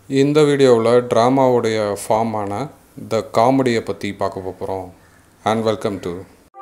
இந்த வீடியோவில் ட்ராமாவுடைய ஃபார்மான த காமெடியை பற்றி பார்க்க போகிறோம் அண்ட் வெல்கம் டு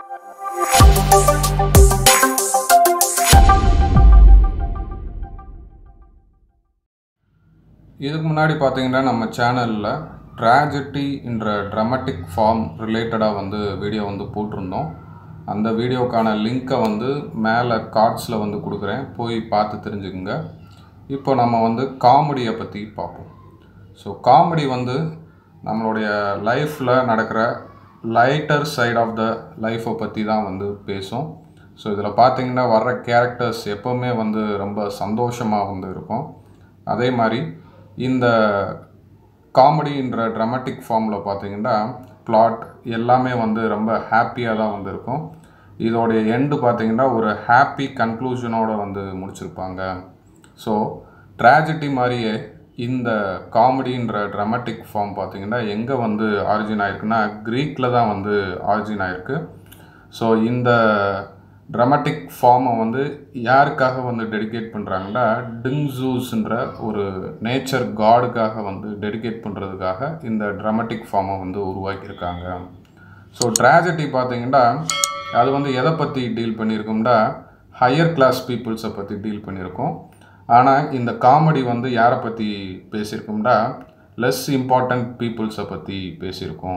இதுக்கு முன்னாடி பார்த்தீங்கன்னா நம்ம சேனலில் ட்ராஜடி என்ற ட்ராமட்டிக் ஃபார்ம் ரிலேட்டடாக வந்து வீடியோ வந்து போட்டிருந்தோம் அந்த வீடியோக்கான லிங்க்கை வந்து மேலே கார்ட்ஸில் வந்து கொடுக்குறேன் போய் பார்த்து தெரிஞ்சுக்குங்க இப்போ நம்ம வந்து காமெடியை பற்றி பார்ப்போம் ஸோ காமெடி வந்து நம்மளுடைய லைஃப்பில் நடக்கிற லைட்டர் சைட் ஆஃப் த லைஃப்பை பற்றி தான் வந்து பேசும் ஸோ இதில் பார்த்தீங்கன்னா வர்ற கேரக்டர்ஸ் எப்போவுமே வந்து ரொம்ப சந்தோஷமாக வந்து இருக்கும் அதே மாதிரி இந்த காமெடின்ற ட்ராமட்டிக் ஃபார்மில் பார்த்தீங்கன்னா பிளாட் எல்லாமே வந்து ரொம்ப ஹாப்பியாக தான் வந்து இருக்கும் இதோடைய எண்டு பார்த்தீங்கன்னா ஒரு ஹாப்பி கன்க்ளூஷனோடு வந்து முடிச்சிருப்பாங்க ஸோ ட்ராஜடி மாதிரியே இந்த காமெடின்ற ட்ராமட்டிக் ஃபார்ம் பார்த்தீங்கன்னா எங்கே வந்து ஆரிஜின் ஆயிருக்குன்னா க்ரீக்கில் தான் வந்து ஆரிஜின் ஆயிருக்கு ஸோ இந்த ட்ராமட்டிக் ஃபார்மை வந்து யாருக்காக வந்து டெடிகேட் பண்ணுறாங்கன்னா டிங்ஸூஸ்ன்ற ஒரு நேச்சர் காடுக்காக வந்து டெடிகேட் பண்ணுறதுக்காக இந்த ட்ராமட்டிக் ஃபார்மை வந்து உருவாக்கியிருக்காங்க ஸோ ட்ராஜடி பார்த்தீங்கன்னா அது வந்து எதை பற்றி டீல் பண்ணியிருக்கோம்னா ஹையர் கிளாஸ் பீப்புள்ஸை பற்றி டீல் பண்ணியிருக்கோம் ஆனால் இந்த காமெடி வந்து யாரை பற்றி பேசியிருக்கோம்னா லெஸ் இம்பார்ட்டண்ட் பீப்புள்ஸை பற்றி பேசியிருக்கோம்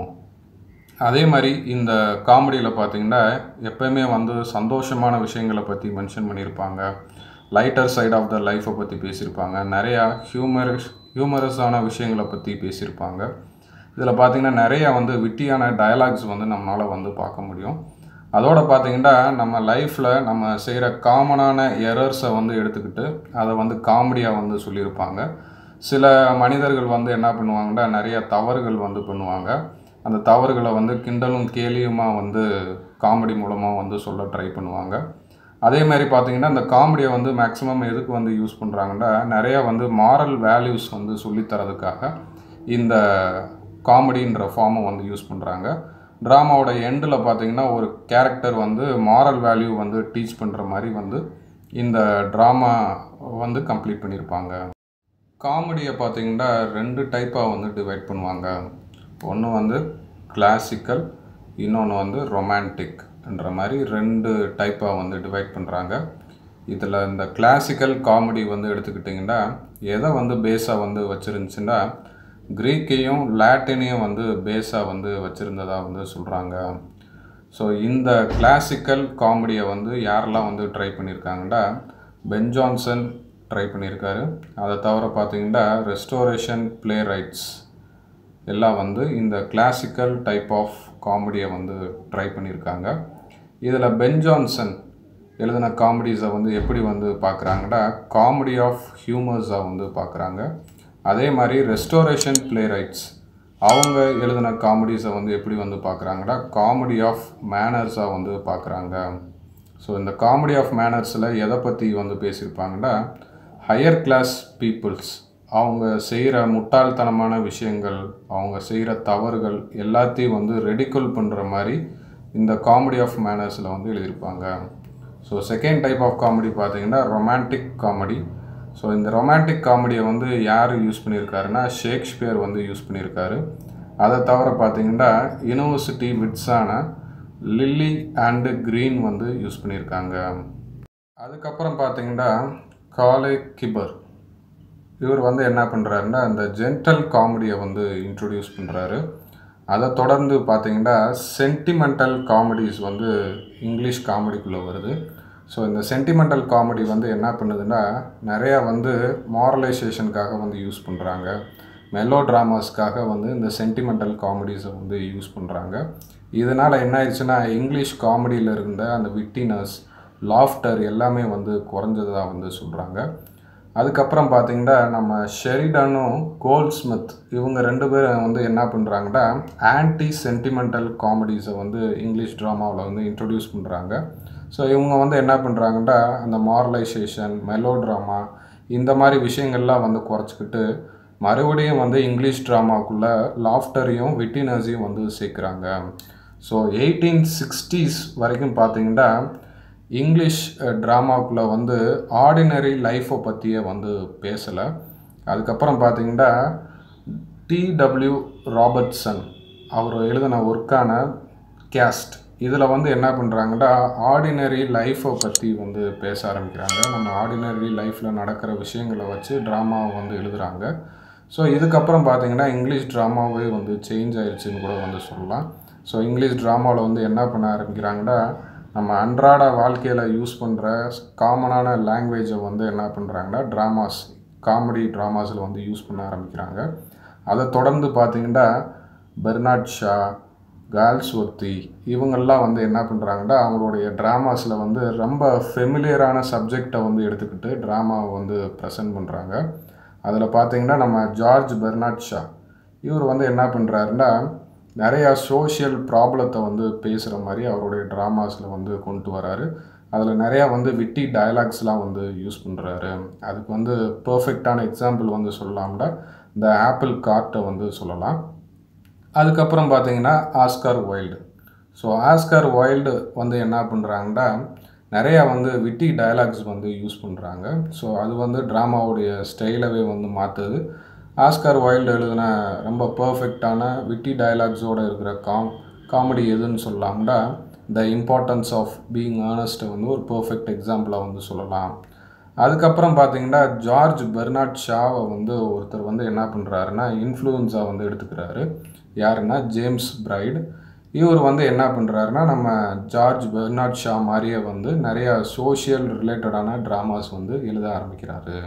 அதே மாதிரி இந்த காமெடியில் பார்த்தீங்கன்னா எப்போயுமே வந்து சந்தோஷமான விஷயங்களை பற்றி மென்ஷன் பண்ணியிருப்பாங்க லைட்டர் சைட் ஆஃப் த லைஃப்பை பற்றி பேசியிருப்பாங்க நிறையா ஹியூமரஸ் ஹியூமரஸான விஷயங்களை பற்றி பேசியிருப்பாங்க இதில் பார்த்தீங்கன்னா நிறையா வந்து விட்டியான டயலாக்ஸ் வந்து நம்மளால் வந்து பார்க்க முடியும் அதோட பார்த்தீங்கன்னா நம்ம லைஃப்பில் நம்ம செய்கிற காமனான எரர்ஸை வந்து எடுத்துக்கிட்டு அதை வந்து காமெடியாக வந்து சொல்லியிருப்பாங்க சில மனிதர்கள் வந்து என்ன பண்ணுவாங்கன்னா நிறைய தவறுகள் வந்து பண்ணுவாங்க அந்த தவறுகளை வந்து கிண்டலும் கேலியுமா வந்து காமெடி மூலமாக வந்து சொல்ல ட்ரை பண்ணுவாங்க அதே மாதிரி பார்த்தீங்கன்னா இந்த காமெடியை வந்து மேக்ஸிமம் எதுக்கு வந்து யூஸ் பண்ணுறாங்கன்னா நிறையா வந்து மாரல் வேல்யூஸ் வந்து சொல்லித்தரதுக்காக இந்த காமெடின்ற ஃபார்மை வந்து யூஸ் பண்ணுறாங்க ட்ராமாவோட எண்டில் பார்த்தீங்கன்னா ஒரு கேரக்டர் வந்து மாரல் வேல்யூ வந்து டீச் பண்ணுற மாதிரி வந்து இந்த ட்ராமா வந்து கம்ப்ளீட் பண்ணியிருப்பாங்க காமெடியை பார்த்தீங்கன்னா ரெண்டு டைப்பாக வந்து டிவைட் பண்ணுவாங்க ஒன்று வந்து கிளாசிக்கல் இன்னொன்று வந்து ரொமான்டிக் என்ற மாதிரி ரெண்டு டைப்பாக வந்து டிவைட் பண்ணுறாங்க இதில் இந்த கிளாசிக்கல் காமெடி வந்து எடுத்துக்கிட்டிங்கன்னா எதை வந்து பேஸாக வந்து வச்சுருந்துச்சுன்னா க்ரீக்கையும் லாட்டினையும் வந்து பேஸாக வந்து வச்சுருந்ததாக வந்து சொல்கிறாங்க ஸோ இந்த கிளாசிக்கல் காமெடியை வந்து யாரெல்லாம் வந்து ட்ரை பண்ணியிருக்காங்கன்னா பென் ஜான்சன் ட்ரை பண்ணியிருக்காரு அதை தவிர பார்த்தீங்கன்னா ரெஸ்டோரேஷன் பிளே ரைட்ஸ் எல்லாம் வந்து இந்த கிளாசிக்கல் டைப் ஆஃப் காமெடியை வந்து ட்ரை பண்ணியிருக்காங்க இதில் பென் ஜான்சன் எழுதின காமெடிஸை வந்து எப்படி வந்து பார்க்குறாங்கன்னா காமெடி ஆஃப் ஹியூமர்ஸாக வந்து பார்க்குறாங்க அதே மாதிரி ரெஸ்டோரேஷன் பிளே ரைட்ஸ் அவங்க எழுதின காமெடிஸை வந்து எப்படி வந்து பார்க்குறாங்கன்னா காமெடி ஆஃப் மேனர்ஸாக வந்து பார்க்குறாங்க ஸோ இந்த காமெடி ஆஃப் மேனர்ஸில் எதை பற்றி வந்து பேசியிருப்பாங்கன்னா ஹையர் கிளாஸ் பீப்புள்ஸ் அவங்க செய்கிற முட்டாள்தனமான விஷயங்கள் அவங்க செய்கிற தவறுகள் எல்லாத்தையும் வந்து ரெடிகுல் பண்ணுற மாதிரி இந்த காமெடி ஆஃப் மேனர்ஸில் வந்து எழுதியிருப்பாங்க so second type of comedy பார்த்தீங்கன்னா ரொமான்டிக் காமெடி ஸோ இந்த ரொமான்டிக் காமெடியை வந்து யார் யூஸ் பண்ணியிருக்காருன்னா ஷேக்ஸ்பியர் வந்து யூஸ் பண்ணியிருக்காரு அதை தவிர பார்த்தீங்கன்னா யூனிவர்சிட்டி விட்ஸான லில்லி அண்டு க்ரீன் வந்து யூஸ் பண்ணியிருக்காங்க அதுக்கப்புறம் பார்த்தீங்கன்னா காலே கிபர் இவர் வந்து என்ன பண்ணுறாருன்னா இந்த ஜென்டல் காமெடியை வந்து இன்ட்ரொடியூஸ் பண்ணுறாரு அதை தொடர்ந்து பார்த்தீங்கன்னா சென்டிமெண்டல் காமெடிஸ் வந்து இங்கிலீஷ் காமெடிக்குள்ளே வருது ஸோ இந்த சென்டிமெண்டல் காமெடி வந்து என்ன பண்ணுதுன்னா நிறையா வந்து மாரலைசேஷனுக்காக வந்து யூஸ் பண்ணுறாங்க மெலோ ட்ராமாஸ்க்காக வந்து இந்த சென்டிமெண்டல் காமெடிஸை வந்து யூஸ் பண்ணுறாங்க இதனால் என்ன ஆயிடுச்சுன்னா இங்கிலீஷ் காமெடியில் இருந்த அந்த விட்டினஸ் லாஃப்டர் எல்லாமே வந்து குறைஞ்சதாக வந்து சொல்கிறாங்க அதுக்கப்புறம் பார்த்திங்கன்னா நம்ம ஷெரிடனும் கோல்ட் ஸ்மித் இவங்க ரெண்டு பேரும் வந்து என்ன பண்ணுறாங்கன்னா ஆன்டி சென்டிமெண்டல் காமெடிஸை வந்து இங்கிலீஷ் ட்ராமாவில் வந்து இன்ட்ரடியூஸ் பண்ணுறாங்க ஸோ இவங்க வந்து என்ன பண்ணுறாங்கன்னா அந்த மாரலைசேஷன் மெலோ ட்ராமா இந்த மாதிரி விஷயங்கள்லாம் வந்து குறைச்சிக்கிட்டு மறுபடியும் வந்து இங்கிலீஷ் ட்ராமாக்குள்ளே லாஃப்டரையும் விட்டினஸையும் வந்து சேர்க்குறாங்க ஸோ எயிட்டீன் சிக்ஸ்டீஸ் வரைக்கும் பார்த்தீங்கன்னா இங்கிலீஷ் ட்ராமாக்குள்ளே வந்து ஆர்டினரி லைஃப்பை பற்றியே வந்து பேசலை அதுக்கப்புறம் பார்த்தீங்கன்னா டிடபிள்யூ ராபர்ட்சன் அவர் எழுதின ஒர்க்கான கேஸ்ட் இதில் வந்து என்ன பண்ணுறாங்கன்னா ஆர்டினரி லைஃப்பை பற்றி வந்து பேச ஆரம்பிக்கிறாங்க நம்ம ஆர்டினரி லைஃப்பில் நடக்கிற விஷயங்களை வச்சு ட்ராமாவை வந்து எழுதுகிறாங்க ஸோ இதுக்கப்புறம் பார்த்தீங்கன்னா இங்கிலீஷ் ட்ராமாவே வந்து சேஞ்ச் ஆயிடுச்சுன்னு கூட வந்து சொல்லலாம் ஸோ இங்கிலீஷ் ட்ராமாவில் வந்து என்ன பண்ண ஆரம்பிக்கிறாங்கன்னா நம்ம அன்றாட வாழ்க்கையில் யூஸ் பண்ணுற காமனான லாங்குவேஜை வந்து என்ன பண்ணுறாங்கன்னா ட்ராமாஸ் காமெடி ட்ராமாஸில் வந்து யூஸ் பண்ண ஆரம்பிக்கிறாங்க அதை தொடர்ந்து பார்த்தீங்கன்னா பெர்னாட் ஷா கால்ஸ்வர்த்தி இவங்கெல்லாம் வந்து என்ன பண்ணுறாங்கன்னா அவங்களுடைய ட்ராமாஸில் வந்து ரொம்ப ஃபெமிலியரான சப்ஜெக்டை வந்து எடுத்துக்கிட்டு ட்ராமாவை வந்து ப்ரெசென்ட் பண்ணுறாங்க அதில் பார்த்தீங்கன்னா நம்ம ஜார்ஜ் பெர்னாட் ஷா இவர் வந்து என்ன பண்ணுறாருன்னா நிறையா சோஷியல் ப்ராப்ளத்தை வந்து பேசுகிற மாதிரி அவருடைய ட்ராமாஸில் வந்து கொண்டு வராரு அதில் நிறையா வந்து விட்டி டயலாக்ஸ்லாம் வந்து யூஸ் பண்ணுறாரு அதுக்கு வந்து பர்ஃபெக்டான எக்ஸாம்பிள் வந்து சொல்லலாம்னா இந்த ஆப்பிள் கார்ட்டை வந்து சொல்லலாம் அதுக்கப்புறம் பார்த்தீங்கன்னா Oscar Wilde so Oscar Wilde வந்து என்ன பண்ணுறாங்கன்னா நிறையா வந்து விட்டி டயலாக்ஸ் வந்து யூஸ் பண்ணுறாங்க ஸோ அது வந்து ட்ராமாவுடைய ஸ்டைலவே வந்து மாற்றுது ஆஸ்கார் வைல்டு எழுதின ரொம்ப பர்ஃபெக்டான விட்டி டயலாக்ஸோடு இருக்கிற காம் காமெடி எதுன்னு சொல்லலாம்னா த இம்பார்ட்டன்ஸ் ஆஃப் பீயிங் ஆனஸ்ட்டை வந்து ஒரு பர்ஃபெக்ட் எக்ஸாம்பிளாக வந்து சொல்லலாம் அதுக்கப்புறம் பார்த்தீங்கன்னா ஜார்ஜ் பெர்னாட் ஷாவை வந்து ஒருத்தர் வந்து என்ன பண்ணுறாருன்னா இன்ஃப்ளூயன்ஸாக வந்து எடுத்துக்கிறாரு யாருன்னா ஜேம்ஸ் பிரைட் இவர் வந்து என்ன பண்ணுறாருன்னா நம்ம ஜார்ஜ் பெர்னாட் ஷா மாதிரியே வந்து நிறையா சோஷியல் ரிலேட்டடான ட்ராமாஸ் வந்து எழுத ஆரம்பிக்கிறாரு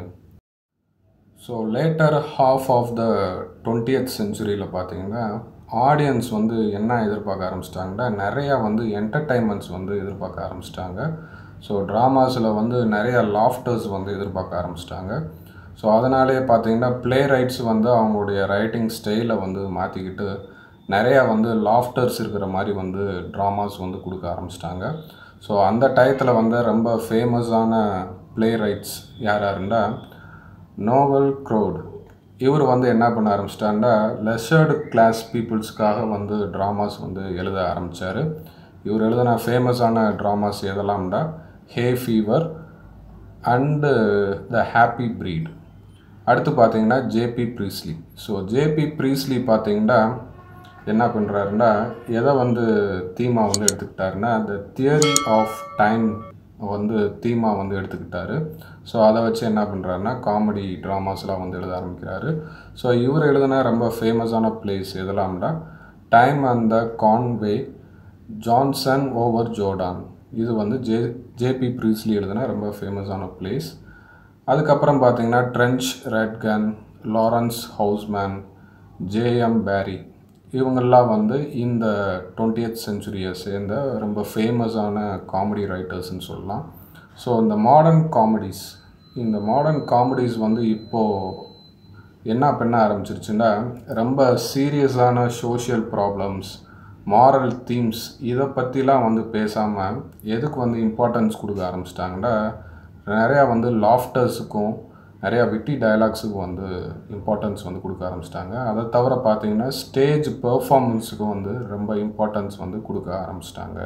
so later half of the twentieth செஞ்சுரியில் பார்த்தீங்கன்னா ஆடியன்ஸ் வந்து என்ன எதிர்பார்க்க ஆரம்பிச்சிட்டாங்கன்னா நிறையா வந்து என்டர்டைன்மெண்ட்ஸ் வந்து எதிர்பார்க்க ஆரம்பிச்சிட்டாங்க ஸோ ட்ராமாஸில் வந்து நிறையா லாஃப்டர்ஸ் வந்து எதிர்பார்க்க ஆரம்பிச்சிட்டாங்க ஸோ அதனாலே பார்த்தீங்கன்னா ப்ளே ரைட்ஸ் வந்து அவங்களுடைய ரைட்டிங் ஸ்டைலை வந்து மாற்றிக்கிட்டு நிறையா வந்து லாஃப்டர்ஸ் இருக்கிற மாதிரி வந்து ட்ராமாஸ் வந்து கொடுக்க ஆரம்பிச்சிட்டாங்க ஸோ அந்த டயத்தில் வந்து ரொம்ப ஃபேமஸான ப்ளே ரைட்ஸ் யார் யாருன்னா நோவல் க்ரோட் இவர் வந்து என்ன பண்ண ஆரம்பிச்சிட்டாருன்னா லெஷர்டு கிளாஸ் பீப்புள்ஸ்க்காக வந்து ட்ராமாஸ் வந்து எழுத ஆரம்பித்தார் இவர் எழுதின ஃபேமஸான ட்ராமாஸ் எதெல்லாம்னா Hay Fever and the happy breed அடுத்து பார்த்தீங்கன்னா J B Priestley so J B Priestley பார்த்தீங்கன்னா என்ன பண்ணுறாருன்னா எதை வந்து தீமா வந்து எடுத்துக்கிட்டாருன்னா த தியரி ஆஃப் டைம் வந்து தீமா வந்து எடுத்துக்கிட்டாரு ஸோ அதை வச்சு என்ன பண்ணுறாருன்னா காமெடி ட்ராமாஸ்லாம் வந்து எழுத ஆரம்பிக்கிறாரு ஸோ இவர் எழுதின ரொம்ப ஃபேமஸான பிளேஸ் எதெல்லாம்னா time and the Conway Johnson over Jordan இது வந்து ஜே ஜேபி ப்ரீஸ்லி எழுதின ரொம்ப ஃபேமஸான பிளேஸ் அதுக்கப்புறம் பார்த்தீங்கன்னா Terence Rattigan Laurence Housman J M Barrie இவங்கெல்லாம் வந்து இந்த டுவெண்ட்டியத் செஞ்சுரியை சேர்ந்த ரொம்ப ஃபேமஸான காமெடி ரைட்டர்ஸ்னு சொல்லலாம் ஸோ இந்த மாடர்ன் காமெடிஸ் இந்த மாடர்ன் காமெடிஸ் வந்து இப்போது என்ன பண்ண ஆரம்பிச்சிருச்சுன்னா ரொம்ப சீரியஸான சோஷியல் ப்ராப்ளம்ஸ் மாரல் தீம்ஸ் இதை பற்றிலாம் வந்து பேசாமல் எதுக்கு வந்து இம்பார்ட்டன்ஸ் கொடுக்க ஆரம்பிச்சிட்டாங்கன்னா நிறையா வந்து லாஃப்டர்ஸுக்கும் நிறையா விட்டி டயலாக்ஸுக்கும் வந்து இம்பார்ட்டன்ஸ் வந்து கொடுக்க ஆரம்பிச்சிட்டாங்க அதை தவிர பார்த்தீங்கன்னா ஸ்டேஜ் பெர்ஃபார்மன்ஸுக்கும் வந்து ரொம்ப இம்பார்ட்டன்ஸ் வந்து கொடுக்க ஆரம்பிச்சிட்டாங்க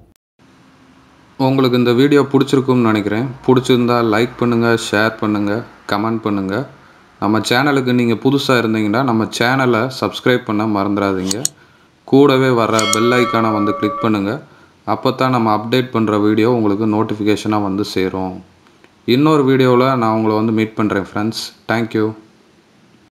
உங்களுக்கு இந்த வீடியோ பிடிச்சிருக்கும்னு நினைக்கிறேன் பிடிச்சிருந்தா லைக் பண்ணுங்கள் ஷேர் பண்ணுங்கள் கமெண்ட் பண்ணுங்கள் நம்ம சேனலுக்கு நீங்கள் புதுசாக இருந்தீங்கன்னா நம்ம சேனலை சப்ஸ்கிரைப் பண்ண மறந்துடாதீங்க கூடவே வர பெல் ஐக்கானை வந்து கிளிக் பண்ணுங்கள் அப்போ தான் நம்ம அப்டேட் பண்ணுற வீடியோ உங்களுக்கு நோட்டிஃபிகேஷனாக வந்து சேரும் இன்னொரு வீடியோவில் நான் உங்களை வந்து மீட் பண்ணுறேன் ஃப்ரெண்ட்ஸ் தேங்க்யூ